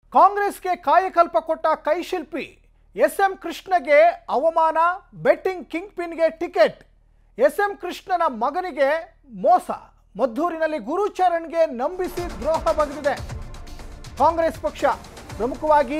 ಕಾಂಗ್ರೆಸ್ಗೆ ಕಾಯಕಲ್ಪ ಕೊಟ್ಟ ಕೈಶಿಲ್ಪಿ ಎಸ್ ಎಂ ಕೃಷ್ಣಗೆ ಅವಮಾನ ಬೆಟ್ಟಿಂಗ್ ಕಿಂಗ್ ಪಿನ್ಗೆ ಟಿಕೆಟ್ ಎಸ್ ಎಂ ಕೃಷ್ಣನ ಮಗನಿಗೆ ಮೋಸ ಮದ್ದೂರಿನಲ್ಲಿ ಗುರುಚರಣ್ಗೆ ನಂಬಿಸಿ ದ್ರೋಹ ಬಗೆದಿದೆ ಕಾಂಗ್ರೆಸ್ ಪಕ್ಷ ಪ್ರಮುಖವಾಗಿ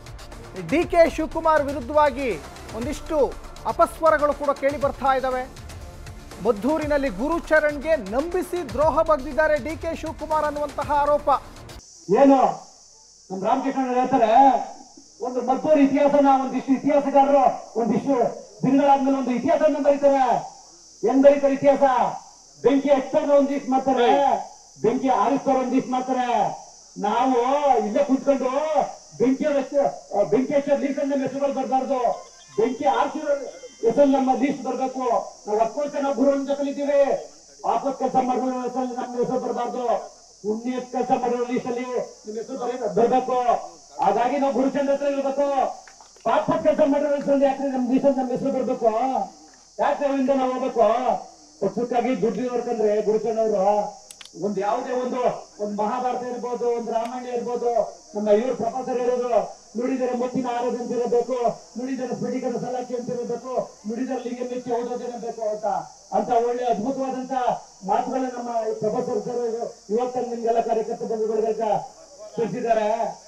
ಡಿ ಕೆ ಶಿವಕುಮಾರ್ ವಿರುದ್ಧವಾಗಿ ಒಂದಿಷ್ಟು ಅಪಸ್ವರಗಳು ಕೂಡ ಕೇಳಿ ಬರ್ತಾ ಇದ್ದಾವೆ ಮದ್ದೂರಿನಲ್ಲಿ ಗುರುಚರಣ್ಗೆ ನಂಬಿಸಿ ದ್ರೋಹ ಬಗೆದಿದ್ದಾರೆ ಡಿ ಕೆ ಶಿವಕುಮಾರ್ ಅನ್ನುವಂತಹ ಆರೋಪ ಏನು ನಮ್ ರಾಮಕೃಷ್ಣ ಹೇಳ್ತಾರೆ ಒಂದು ಮದ್ದೂರು ಇತಿಹಾಸನ ಒಂದಿಷ್ಟು ಇತಿಹಾಸಗಾರರು ಒಂದಿಷ್ಟು ದಿನಗಳಾದ್ಮೇಲೆ ಒಂದು ಇತಿಹಾಸನ ಬರೀತಾರೆ ಏನ್ ಬರೀತಾರೆ ಇತಿಹಾಸ ಬೆಂಕಿ ಹಚ್ಚೋರು ಒಂದಿಷ್ಟು ಮಾಡ್ತಾರೆ ಬೆಂಕಿ ಆರಿಸೋರು ಒಂದಿಷ್ಟು ಮಾಡ್ತಾರೆ ನಾವು ಇಲ್ಲೇ ಕುತ್ಕೊಂಡು ಬೆಂಕಿ ಹಚ್ಚ ಬೆಂಕಿ ಹಚ್ಚೋ ಲೀಸ್ಟ್ ನಮ್ಮ ಹೆಸರುಗಳು ಬರಬಾರ್ದು ಬೆಂಕಿ ಆರಿಸಿರೋ ಹೆಸರು ನಮ್ಮ ಲೀಸ್ಟ್ ಬರ್ಬೇಕು ನಾವು ಹತ್ತು ನಾವು ಗುರುವಿನ ಜೊತೆಲಿದ್ದೀವಿ ಆಪತ್ ಕೆಲಸ ಮಾಡಿರೋ ಹೆಸರಲ್ಲಿ ನಮ್ಮ ಹೆಸರು ಬರಬಾರ್ದು ಪುಣ್ಯ ಕೆಲಸ ಮಾಡಿರೋ ಲೀಸ್ಟ್ ಅಲ್ಲಿ ನಿಮ್ಮ ಹೆಸರು ಬರೀ ಬರ್ಬೇಕು ಹಾಗಾಗಿ ನಾವು ಗುರುಚಂದ್ರ ಹತ್ರ ಇರ್ಬೇಕು ಪಾಪದ ಕೆಲಸ ಮಾಡಿರೋ ಹೆಸರಲ್ಲಿ ಯಾಕ್ರೆ ನಮ್ ಲೀಸ್ಟ್ ನಮ್ಮ ಹೆಸರು ಬರ್ಬೇಕು ಯಾಕೆ ಅವರಿಂದ ನಾವು ಹೋಗ್ಬೇಕು ಪಕ್ಷಕ್ಕಾಗಿ ದುಡ್ಡು ನೋಡ್ಕೊಂಡ್ರೆ ಗುರುಚಂದ್ರ ಅವರು ಒಂದ್ ಯಾವುದೇ ಒಂದು ಒಂದ್ ಮಹಾಭಾರತ ಇರ್ಬೋದು ಒಂದ್ ರಾಮಾಯಣ ಇರ್ಬೋದು ನಮ್ಮ ಇವ್ರ ಪ್ರೊಫೆಸರ್ ಹೇಳೋದು ನುಡಿದರೆ ಮುತ್ತಿನ ಆರೋಗ್ಯ ಅಂತ ಇರಬೇಕು ನುಡಿದರೆ ಸ್ಫಟಿಕದ ಸಲಾಖೆ ಅಂತ ಇರಬೇಕು ನುಡಿದರೆ ಲಿಂಗ ಮೆಚ್ಚಿ ಓದೋದಿರಬೇಕು ಅಂತ ಅಂತ ಒಳ್ಳೆ ಅದ್ಭುತವಾದಂತ ಮಾತುಗಳನ್ನ ನಮ್ಮ ಪ್ರೊಫೆಸರ್ ಸರ್ ಇವತ್ತ ನಿಮ್ಗೆಲ್ಲ ಕಾರ್ಯಕರ್ತ ಬಂಧುಗಳಿಗ ತಿಳಿಸಿದ್ದಾರೆ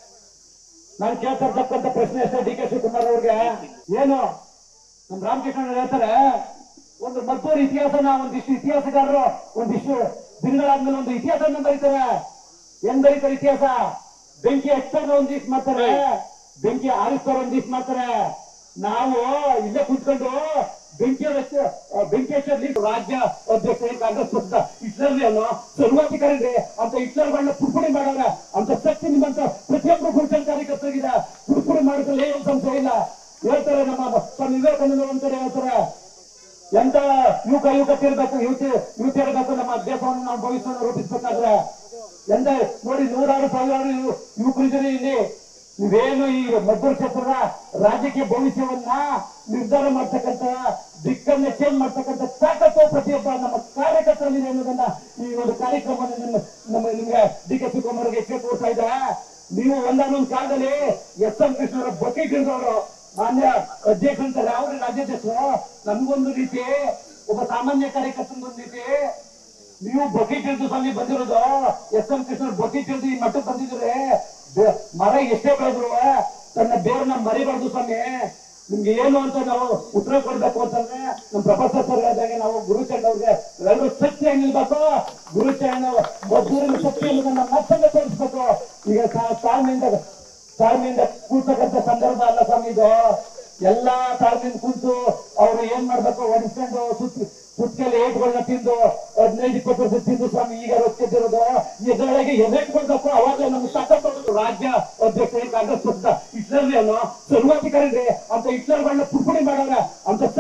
ನಾನು ಕೇಳ್ತಾ ಇರ್ತಕ್ಕಂಥ ಪ್ರಶ್ನೆ ಅಷ್ಟೇ ಡಿ ಕೆ ಶಿವಕುಮಾರ್ ಅವ್ರಿಗೆ ಏನು ನಮ್ ರಾಮಕೃಷ್ಣ ಹೇಳ್ತಾರೆ ಒಂದು ಮದ್ದೂರು ಇತಿಹಾಸನ ಒಂದಿಷ್ಟು ಇತಿಹಾಸಗಾರರು ಒಂದಿಷ್ಟು ದಿನಗಳಾದ್ಮೇಲೆ ಒಂದು ಇತಿಹಾಸನ ಬರೀತಾರೆ ಏನ್ ಬರೀತಾರೆ ಇತಿಹಾಸ ಬೆಂಕಿ ಹಚ್ಚೋರು ಒಂದಿಷ್ಟು ಮಾಡ್ತಾರೆ ಬೆಂಕಿ ಆರಿಸೋರು ಒಂದಿಷ್ಟು ಮಾಡ್ತಾರೆ ನಾವು ಇಲ್ಲೇ ಕುತ್ಕೊಂಡು ಬೆಂಕಿ ಹಚ್ಚ ಬೆಂಕಿ ಹಚ್ಚೋದ್ಲಿ ರಾಜ್ಯ ಅಧ್ಯಕ್ಷ ಕಾಂಗ್ರೆಸ್ ಪಕ್ಷದ ಹಿಟ್ಲರ್ಲಿ ಅನ್ನೋ ಸರ್ವಾಧಿಕಾರಿ ಅಂತ ಹಿಟ್ಲರ್ಗಳನ್ನ ಪುಡ್ಪುಡಿ ಮಾಡೋರ ಅಂತ ಶಕ್ತಿ ನಿಮ್ಮಂತ ಪ್ರತಿಯೊಬ್ಬರು ಗುರುತನ ಕಾರ್ಯಕರ್ತರಿಗೆ ಪುಡ್ಪುಡಿ ಮಾಡೋದ್ರಲ್ಲಿ ಏನು ಸಂಶಯ ಇಲ್ಲ ಹೇಳ್ತಾರೆ ನಮ್ಮ ಸ್ವಾಮಿ ವಿವೇಕಾನಂದ ಒಂದ್ ಕಡೆ ಹೇಳ್ತಾರೆ ಎಂತ ಯುವಕ ಯುವಕತೆ ಇರ್ಬೇಕು ಯುವತಿ ಯುವತಿ ಇರಬೇಕು ನಮ್ಮ ದೇಶವನ್ನು ನಾವು ಭವಿಷ್ಯವನ್ನು ರೂಪಿಸ್ಬೇಕಾದ್ರೆ ಎಂತ ನೋಡಿ ನೂರಾರು ಸಾವಿರಾರು ಯು- ಯುವಕರಿದ್ದಾರೆ ಇಲ್ಲಿ ನೀವೇನು ಈ ಮದ್ದೂರು ಕ್ಷೇತ್ರದ ರಾಜಕೀಯ ಭವಿಷ್ಯವನ್ನ ನಿರ್ಧಾರ ಮಾಡ್ತಕ್ಕಂತ ದಿಕ್ಕನ್ನ ಚೇಂಜ್ ಮಾಡ್ತಕ್ಕಂಥ ತಾಕತ್ತು ಪ್ರತಿಯೊಬ್ಬ ನಮ್ಮ ಕಾರ್ಯಕರ್ತರಲ್ಲಿ ಅನ್ನೋದನ್ನ ಈ ಒಂದು ಕಾರ್ಯಕ್ರಮವನ್ನು ನಿಮ್ಮ ನಮ್ಮ ನಿಮ್ಗೆ ಡಿ ಕೆ ಶಿವಕುಮಾರ್ಗೆ ಕೇಳ್ಕೊಡ್ತಾ ಇದ್ದಾರೆ ನೀವು ಒಂದಾನೊಂದು ಕಾಲದಲ್ಲಿ ಎಸ್ ಎಂ ಕೃಷ್ಣರ ಬಕೆಟ್ ಹಿಡಿದವರು ಮಾನ್ಯ ಅಧ್ಯಕ್ಷ ಅಂತಾರೆ ಅವ್ರ ರಾಜ್ಯಾಧ್ಯಕ್ಷರು ನಮ್ಗೊಂದು ರೀತಿ ಒಬ್ಬ ಸಾಮಾನ್ಯ ಕಾರ್ಯಕರ್ತನೊಂದು ರೀತಿ ನೀವು ಬಕೆಟ್ ಹಿಡಿದು ಸ್ವಾಮಿ ಬಂದಿರೋದು ಎಸ್ ಎಂ ಕೃಷ್ಣ ಬಕೆಟ್ ಹಿಡಿದು ಈ ಮಟ್ಟಕ್ಕೆ ಬಂದಿದ್ರೆ ಬೆ- ಮರ ಎಷ್ಟೇ ಬೆಳೆದ್ರು ತನ್ನ ಬೇರನ್ನ ಮರಿಬಾರ್ದು ಸ್ವಾಮಿ ನಿಮ್ಗೆ ಏನು ಅಂತ ನಾವು ಉತ್ತರ ಕೊಡ್ಬೇಕು ಅಂತಂದ್ರೆ ನಮ್ ಪ್ರೊಫೆಸರ್ ಸರ್ ಹೇಳಿದಾಗೆ ನಾವು ಗುರುಚಂಡ್ ಅವ್ರಿಗೆ ಎಲ್ಲರೂ ಶಕ್ತಿಯಾಗಿ ನಿಲ್ಬೇಕು ಗುರುಚಂಡ್ ಮದ್ದೂರಿನ ಶಕ್ತಿ ಅನ್ನೋದನ್ನ ಮತ್ತೊಮ್ಮೆ ತೋರಿಸ್ಬೇಕು ಈಗ ತಾ- ತಾಳ್ಮೆಯಿಂದ ತಾಳ್ಮೆಯಿಂದ ಕೂರ್ತಕ್ಕಂಥ ಸಂದರ್ಭ ಅಲ್ಲ ಸ್ವಾಮಿ ಇದು ಎಲ್ಲಾ ತಾಳ್ಮೆಯಿಂದ ಕೂತು ಅವ್ರು ಏನ್ ಮಾಡ್ಬೇಕು ಒಡಿಸ್ಕೊಂಡು ಸುತ್ತ ಸುತ್ತಲ್ಲಿ ಏಟ್ಗಳನ್ನ ತಿಂದು ಹದಿನೈದು ಇಪ್ಪತ್ತು ವರ್ಷ ತಿಂದು ಸ್ವಾಮಿ ಈಗ ರೊಕ್ಕಿದ್ದಿರೋದು ಎದುರಿಗೆ ಎದೆಟ್ಕೊಳ್ಬೇಕು ಅವಾಗ ನಮ್ಗೆ ಸಾಕಷ್ಟು ರಾಜ್ಯ ಅಧ್ಯಕ್ಷ ಕಾಂಗ್ರೆಸ್ ಪಕ್ಷದ ಹಿಟ್ಲರ್ಲಿ ಅನ್ನೋ ಸರ್ವಾಧಿಕಾರಿ ಅಂತ ಹಿಟ್ಲರ್ಗಳನ್ನ ಪುಡ್ಪುಡಿ ಮಾಡೋರ ಅಂತ